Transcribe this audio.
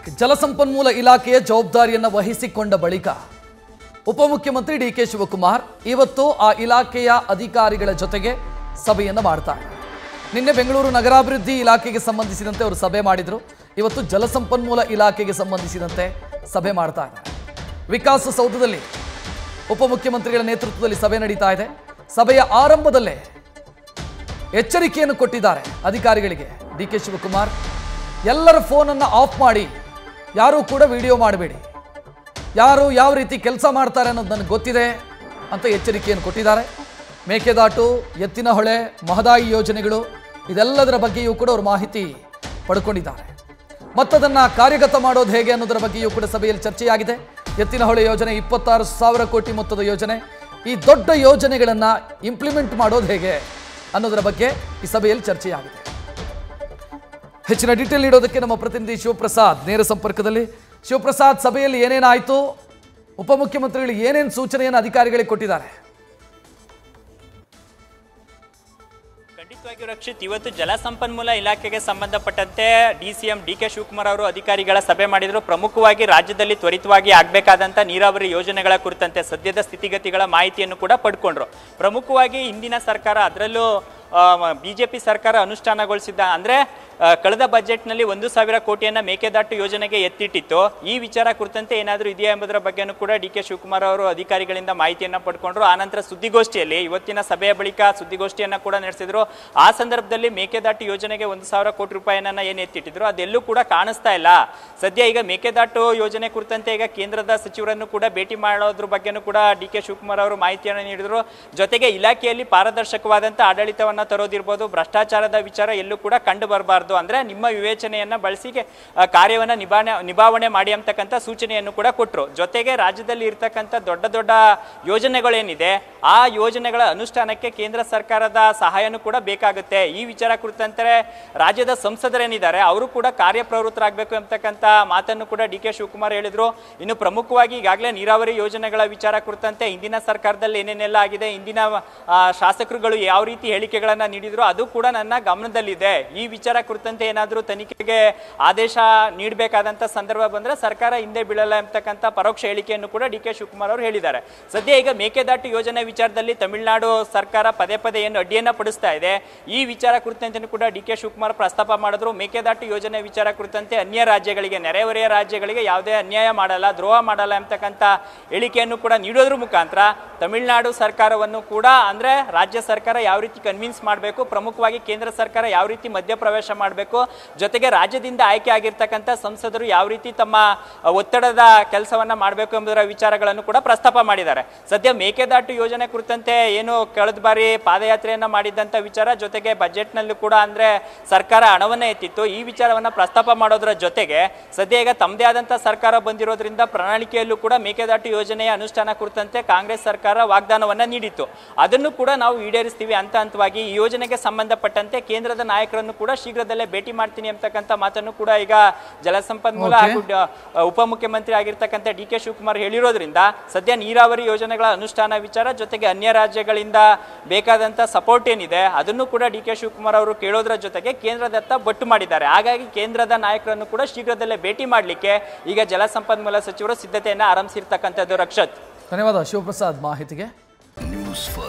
ಜಲಸಂಪನ್ಮೂಲ ಇಲಾಖೆಯ ಜವಾಬ್ದಾರಿಯನ್ನು ವಹಿಸಿಕೊಂಡ ಬಳಿಕ ಉಪಮುಖ್ಯಮಂತ್ರಿ ಡಿ ಕೆ ಶಿವಕುಮಾರ್ ಇವತ್ತು ಆ ಇಲಾಖೆಯ ಅಧಿಕಾರಿಗಳ ಜೊತೆಗೆ ಸಭೆಯನ್ನು ಮಾಡ್ತಾರೆ ನಿನ್ನೆ ಬೆಂಗಳೂರು ನಗರಾಭಿವೃದ್ಧಿ ಇಲಾಖೆಗೆ ಸಂಬಂಧಿಸಿದಂತೆ ಅವರು ಸಭೆ ಮಾಡಿದರು ಇವತ್ತು ಜಲಸಂಪನ್ಮೂಲ ಇಲಾಖೆಗೆ ಸಂಬಂಧಿಸಿದಂತೆ ಸಭೆ ಮಾಡ್ತಾ ಇದ್ದಾರೆ ವಿಕಾಸಸೌಧದಲ್ಲಿ ಉಪಮುಖ್ಯಮಂತ್ರಿಗಳ ನೇತೃತ್ವದಲ್ಲಿ ಸಭೆ ನಡೀತಾ ಇದೆ ಸಭೆಯ ಆರಂಭದಲ್ಲೇ ಎಚ್ಚರಿಕೆಯನ್ನು ಕೊಟ್ಟಿದ್ದಾರೆ ಅಧಿಕಾರಿಗಳಿಗೆ ಡಿ ಕೆ ಶಿವಕುಮಾರ್ ಎಲ್ಲರ ಫೋನನ್ನು ಆಫ್ ಮಾಡಿ ಯಾರೂ ಕೂಡ ವಿಡಿಯೋ ಮಾಡಬೇಡಿ ಯಾರು ಯಾವ ರೀತಿ ಕೆಲಸ ಮಾಡ್ತಾರೆ ಅನ್ನೋದು ನನಗೆ ಗೊತ್ತಿದೆ ಅಂತ ಎಚ್ಚರಿಕೆಯನ್ನು ಕೊಟ್ಟಿದ್ದಾರೆ ಮೇಕೆದಾಟು ಎತ್ತಿನ ಹೊಳೆ ಮಹದಾಯಿ ಯೋಜನೆಗಳು ಇದೆಲ್ಲದರ ಬಗ್ಗೆಯೂ ಕೂಡ ಅವರು ಮಾಹಿತಿ ಪಡ್ಕೊಂಡಿದ್ದಾರೆ ಮತ್ತದನ್ನು ಕಾರ್ಯಗತ ಮಾಡೋದು ಹೇಗೆ ಅನ್ನೋದರ ಬಗ್ಗೆಯೂ ಕೂಡ ಸಭೆಯಲ್ಲಿ ಚರ್ಚೆಯಾಗಿದೆ ಎತ್ತಿನ ಹೊಳೆ ಯೋಜನೆ ಇಪ್ಪತ್ತಾರು ಸಾವಿರ ಕೋಟಿ ಮೊತ್ತದ ಯೋಜನೆ ಈ ದೊಡ್ಡ ಯೋಜನೆಗಳನ್ನು ಇಂಪ್ಲಿಮೆಂಟ್ ಮಾಡೋದು ಹೇಗೆ ಅನ್ನೋದರ ಬಗ್ಗೆ ಈ ಸಭೆಯಲ್ಲಿ ಚರ್ಚೆಯಾಗಿದೆ ಹೆಚ್ಚಿನ ಡೀಟೇಲ್ ನೀಡೋದಕ್ಕೆ ನಮ್ಮ ಪ್ರತಿನಿಧಿ ಶಿವಪ್ರಸಾದ್ ನೇರ ಸಂಪರ್ಕದಲ್ಲಿ ಶಿವಪ್ರಸಾದ್ ಸಭೆಯಲ್ಲಿ ಏನೇನಾಯಿತು ಉಪಮುಖ್ಯಮಂತ್ರಿಗಳು ಏನೇನು ಸೂಚನೆಯನ್ನು ಅಧಿಕಾರಿಗಳಿಗೆ ಕೊಟ್ಟಿದ್ದಾರೆ ಖಂಡಿತವಾಗಿಯೂ ರಕ್ಷಿತ್ ಇವತ್ತು ಜಲಸಂಪನ್ಮೂಲ ಇಲಾಖೆಗೆ ಸಂಬಂಧಪಟ್ಟಂತೆ D C M D K Shivakumar ಅವರು ಅಧಿಕಾರಿಗಳ ಸಭೆ ಮಾಡಿದ್ರು ಪ್ರಮುಖವಾಗಿ ರಾಜ್ಯದಲ್ಲಿ ತ್ವರಿತವಾಗಿ ಆಗಬೇಕಾದಂಥ ನೀರಾವರಿ ಯೋಜನೆಗಳ ಕುರಿತಂತೆ ಸದ್ಯದ ಸ್ಥಿತಿಗತಿಗಳ ಮಾಹಿತಿಯನ್ನು ಕೂಡ ಪಡ್ಕೊಂಡ್ರು ಪ್ರಮುಖವಾಗಿ ಇಂದಿನ ಸರ್ಕಾರ ಅದರಲ್ಲೂ ಬಿಜೆಪಿ ಸರ್ಕಾರ ಅನುಷ್ಠಾನಗೊಳಿಸಿದ್ದ ಅಂದ್ರೆ ಆ, ಕಳೆದ ಬಜೆಟ್ನಲ್ಲಿ ಒಂದು ಸಾವಿರ ಕೋಟಿಯನ್ನ ಮೇಕೆದಾಟು ಯೋಜನೆಗೆ ಎತ್ತಿಟ್ಟಿತ್ತು ಈ ವಿಚಾರ ಕುರಿತಂತೆ ಏನಾದರೂ ಇದೆಯಾ ಎಂಬುದರ ಬಗ್ಗೆನೂ ಕೂಡ ಡಿ ಕೆ ಶಿವಕುಮಾರ್ ಅವರು ಅಧಿಕಾರಿಗಳಿಂದ ಮಾಹಿತಿಯನ್ನ ಪಡ್ಕೊಂಡ್ರು ಆನಂತರ ಸುದ್ದಿಗೋಷ್ಠಿಯಲ್ಲಿ ಇವತ್ತಿನ ಸಭೆಯ ಬಳಿಕ ಸುದ್ದಿಗೋಷ್ಠಿಯನ್ನ ಕೂಡ ನಡೆಸಿದ್ರು ಆ ಸಂದರ್ಭದಲ್ಲಿ ಮೇಕೆದಾಟು ಯೋಜನೆಗೆ ಒಂದು ಸಾವಿರ ಕೋಟಿ ರೂಪಾಯಿಯನ್ನ ಏನು ಎತ್ತಿಟ್ಟಿದ್ರು ಅದೆಲ್ಲೂ ಕೂಡ ಕಾಣಿಸ್ತಾ ಇಲ್ಲ ಸದ್ಯ ಈಗ ಮೇಕೆದಾಟು ಯೋಜನೆ ಕುರಿತಂತೆ ಈಗ ಕೇಂದ್ರದ ಸಚಿವರನ್ನು ಕೂಡ ಭೇಟಿ ಮಾಡೋದ್ರ ಬಗ್ಗೆನೂ ಕೂಡ ಡಿ ಕೆ ಶಿವಕುಮಾರ್ ಅವರು ಮಾಹಿತಿಯನ್ನು ನೀಡಿದ್ರು ಜೊತೆಗೆ ಇಲಾಖೆಯಲ್ಲಿ ಪಾರದರ್ಶಕವಾದಂಥ ಆಡಳಿತವನ್ನ ತರೋದಿರ್ಬೋದು ಭ್ರಷ್ಟಾಚಾರದ ವಿಚಾರ ಎಲ್ಲೂ ಕೂಡ ಕಂಡು ಬರಬಾರ್ದು ಅಂದ್ರೆ ನಿಮ್ಮ ವಿವೇಚನೆಯನ್ನ ಬಳಸಿ ಆ, ಕಾರ್ಯವನ್ನ ನಿಭಾವಣೆ ನಿಭಾವಣೆ ಮಾಡಿ ಅಂತಕ್ಕಂಥ ಸೂಚನೆಯನ್ನು ಕೂಡ ಕೊಟ್ಟರು ಜೊತೆಗೆ ರಾಜ್ಯದಲ್ಲಿ ಇರ್ತಕ್ಕಂಥ ದೊಡ್ಡ ದೊಡ್ಡ ಯೋಜನೆಗಳೇನಿದೆ ಆ ಯೋಜನೆಗಳ ಅನುಷ್ಠಾನಕ್ಕೆ ಕೇಂದ್ರ ಸರ್ಕಾರದ ಸಹಾಯನೂ ಕೂಡ ಬೇಕಾಗುತ್ತೆ ಈ ವಿಚಾರ ಕುರಿತಂತೆ ರಾಜ್ಯದ ಸಂಸದರೇನಿದ್ದಾರೆ ಅವರು ಕೂಡ ಕಾರ್ಯಪ್ರವೃತ್ತರಾಗಬೇಕು ಎಂಬತಕ್ಕಂಥ ಮಾತನ್ನು ಕೂಡ ಡಿ ಕೆ ಶಿವಕುಮಾರ್ ಹೇಳಿದ್ರು ಇನ್ನು ಪ್ರಮುಖವಾಗಿ ಈಗಾಗಲೇ ನೀರಾವರಿ ಯೋಜನೆಗಳ ವಿಚಾರ ಕುರಿತಂತೆ ಹಿಂದಿನ ಸರ್ಕಾರದಲ್ಲಿ ಏನೇನೆಲ್ಲ ಆಗಿದೆ ಇಂದಿನ ಆ, ಶಾಸಕರುಗಳು ಯಾವ ರೀತಿ ಹೇಳಿಕೆಗಳನ್ನ ನೀಡಿದ್ರು ಅದು ಕೂಡ ನನ್ನ ಗಮನದಲ್ಲಿದೆ ಈ ವಿಚಾರ ಕುರಿತಂತೆ ಏನಾದರೂ ತನಿಖೆಗೆ ಆದೇಶ ನೀಡಬೇಕಾದಂಥ ಸಂದರ್ಭ ಬಂದ್ರೆ ಸರ್ಕಾರ ಹಿಂದೆ ಬೀಳಲ್ಲ ಎಂಬತಕ್ಕಂಥ ಪರೋಕ್ಷ ಹೇಳಿಕೆಯನ್ನು ಕೂಡ ಡಿ ಕೆ ಶಿವಕುಮಾರ್ ಅವರು ಹೇಳಿದ್ದಾರೆ ಸದ್ಯ ಈಗ ಮೇಕೆದಾಟು ಯೋಜನೆ ವಿಚಾರದಲ್ಲಿ ತಮಿಳುನಾಡು ಸರ್ಕಾರ ಪದೇ ಪದೇ ಏನು ಅಡ್ಡಿಯನ್ನ ಪಡಿಸ್ತಾ ಇದೆ ಈ ವಿಚಾರ ಕುರಿತಂತೆ ಕೂಡ ಡಿ ಕೆ ಶಿವಕುಮಾರ್ ಪ್ರಸ್ತಾಪ ಮಾಡಿದ್ರು ಮೇಕೆದಾಟು ಯೋಜನೆ ವಿಚಾರ ಕುರಿತಂತೆ ಅನ್ಯ ರಾಜ್ಯಗಳಿಗೆ ನೆರೆಹೊರೆಯ ರಾಜ್ಯಗಳಿಗೆ ಯಾವುದೇ ಅನ್ಯಾಯ ಮಾಡಲ್ಲ ದ್ರೋಹ ಮಾಡಲ್ಲ ಎಂಬತಕ್ಕಂಥ ಹೇಳಿಕೆಯನ್ನು ಕೂಡ ನೀಡೋದ್ರ ಮುಖಾಂತರ ತಮಿಳುನಾಡು ಸರ್ಕಾರವನ್ನು ಕೂಡ ಅಂದ್ರೆ ರಾಜ್ಯ ಸರ್ಕಾರ ಯಾವ ರೀತಿ ಕನ್ವಿನ್ಸ್ ಮಾಡಬೇಕು ಪ್ರಮುಖವಾಗಿ ಕೇಂದ್ರ ಸರ್ಕಾರ ಯಾವ ರೀತಿ ಮಧ್ಯಪ್ರವೇಶ ಮಾಡಬೇಕು ಜೊತೆಗೆ ರಾಜ್ಯದಿಂದ ಆಯ್ಕೆ ಆಗಿರ್ತಕ್ಕಂಥ ಸಂಸದರು ಯಾವ ರೀತಿ ತಮ್ಮ ಅ, ಒತ್ತಡದ ಕೆಲಸವನ್ನ ಮಾಡಬೇಕು ಎಂಬುದರ ವಿಚಾರಗಳನ್ನು ಕೂಡ ಪ್ರಸ್ತಾಪ ಮಾಡಿದ್ದಾರೆ ಸದ್ಯ ಮೇಕೆದಾಟು ಯೋಜನೆ ಕುರಿತಂತೆ ಏನು ಕಳೆದ ಬಾರಿ ಪಾದಯಾತ್ರೆಯನ್ನ ಮಾಡಿದ್ದಂಥ ವಿಚಾರ ಜೊತೆಗೆ ಬಜೆಟ್ನಲ್ಲೂ ಕೂಡ ಅಂದ್ರೆ ಸರ್ಕಾರ ಹಣವನ್ನ ಎತ್ತಿತ್ತು ಈ ವಿಚಾರವನ್ನ ಪ್ರಸ್ತಾಪ ಮಾಡೋದ್ರ ಜೊತೆಗೆ ಸದ್ಯ ಈಗ ತಮ್ಮದೇ ಆದಂಥ ಸರ್ಕಾರ ಬಂದಿರೋದ್ರಿಂದ ಪ್ರಣಾಳಿಕೆಯಲ್ಲೂ ಕೂಡ ಮೇಕೆದಾಟು ಯೋಜನೆಯ ಅನುಷ್ಠಾನ ಕುರಿತಂತೆ ಕಾಂಗ್ರೆಸ್ ಸರ್ಕಾರ ವಾಗ್ದಾನವನ್ನ ನೀಡಿತ್ತು ಅದನ್ನು ಕೂಡ ನಾವು ಈಡೇರಿಸ್ತೀವಿ ಹಂತ ಹಂತವಾಗಿ ಈ ಯೋಜನೆಗೆ ಸಂಬಂಧಪಟ್ಟಂತೆ ಕೇಂದ್ರದ ನಾಯಕರನ್ನು ಕೂಡ ಶೀಘ್ರದಲ್ಲೇ ಭೇಟಿ ಮಾಡ್ತೀನಿ ಅಂತಕ್ಕಂಥ ಮಾತನ್ನು ಕೂಡ ಈಗ ಜಲಸಂಪನ್ಮೂಲ Okay. ಹಾಗೂ ಡ- ಉಪಮುಖ್ಯಮಂತ್ರಿ ಆಗಿರ್ತಕ್ಕಂಥ ಡಿ ಕೆ ಶಿವಕುಮಾರ್ ಹೇಳಿರೋದ್ರಿಂದ ಸದ್ಯ ನೀರಾವರಿ ಯೋಜನೆಗಳ ಅನುಷ್ಠಾನ ವಿಚಾರ ಜೊತೆಗೆ ಅನ್ಯ ರಾಜ್ಯಗಳಿಂದ ಬೇಕಾದಂಥ ಸಪೋರ್ಟ್ ಏನಿದೆ ಅದನ್ನು ಕೂಡ ಡಿ ಕೆ ಶಿವಕುಮಾರ್ ಅವರು ಕೇಳೋದ್ರ ಜೊತೆಗೆ ಕೇಂದ್ರದತ್ತ ಬೊಟ್ಟು ಮಾಡಿದ್ದಾರೆ ಹಾಗಾಗಿ ಕೇಂದ್ರದ ನಾಯಕರನ್ನು ಕೂಡ ಶೀಘ್ರದಲ್ಲೇ ಭೇಟಿ ಮಾಡಲಿಕ್ಕೆ ಈಗ ಜಲಸಂಪನ್ಮೂಲ ಸಚಿವರು ಸಿದ್ಧತೆಯನ್ನು ಆರಂಭಿಸಿರ್ತಕ್ಕಂಥದ್ದು ರಕ್ಷತ್ ಧನ್ಯವಾದ ಶಿವಪ್ರಸಾದ್ ಮಾಹಿತಿಗೆ ನ್ಯೂಸ್ ಫಸ್ಟ್